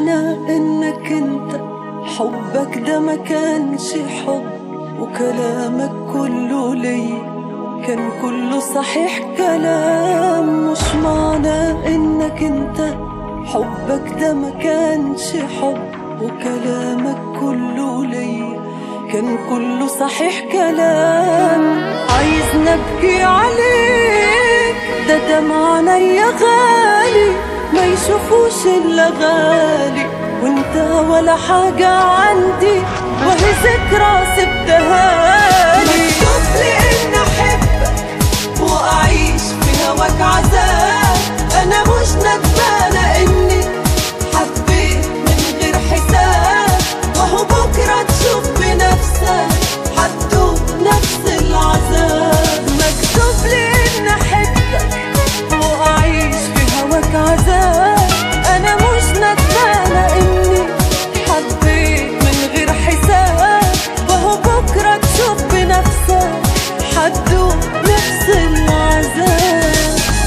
معنى انك انت حبك ده ما كانش حب وكلامك كله لي كان كله صحيح كلام مش معنى انك انت حبك ده ما كانش حب وكلامك كله لي كان كله صحيح كلام عايز نبكي عليك ده دمع عينيا غالي ما يشوفوش الا غالي وانت ولا حاجة عندي وهي ذكرى سبتها لي مكتوب لي اني احبك واعيش في هواك عذاب انا مش ندمانة اني حبيت من غير حساب وهو بكرة تشوف بنفسك حتدوق نفس العذاب مكتوب لي اني احبك واعيش في هواك عذاب انا مش ندمانة اني حبيت من غير حساب وهو بكرة تشوف بنفسك حتدوق نفس العذاب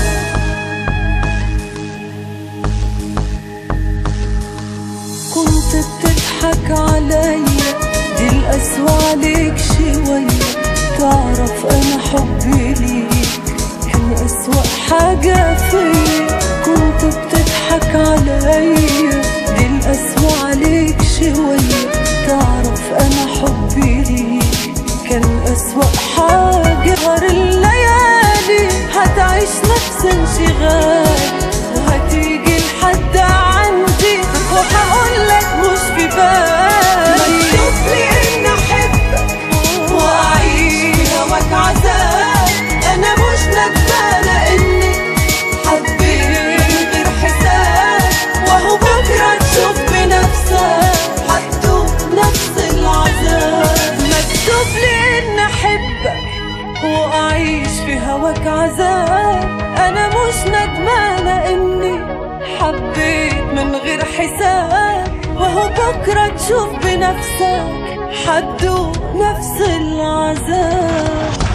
كنت بتضحك عليا دي القسوة عليك شوية تعرف أنا حبي ليك كان أسوأ حاجة فيا كنت بتضحك عليا دي القسوة عليك شوية تعرف أنا حبي ليك كان أسوأ حاجة نهار الليالي هتعيش نفس انشغال وهتيجي لحد عندي وهقولك مش في بالي مكتوب لي اني احبك واعيش في هواك عذاب انا مش ندمانة اني حبيت من غير حساب وهو بكرة تشوف بنفسك حتدوق نفس العذاب مكتوب لي اني احبك واعيش في هواك عذاب انا مش ندمانة اني حبيت من غير حساب وهو بكرة تشوف بنفسك حتدوق نفس العذاب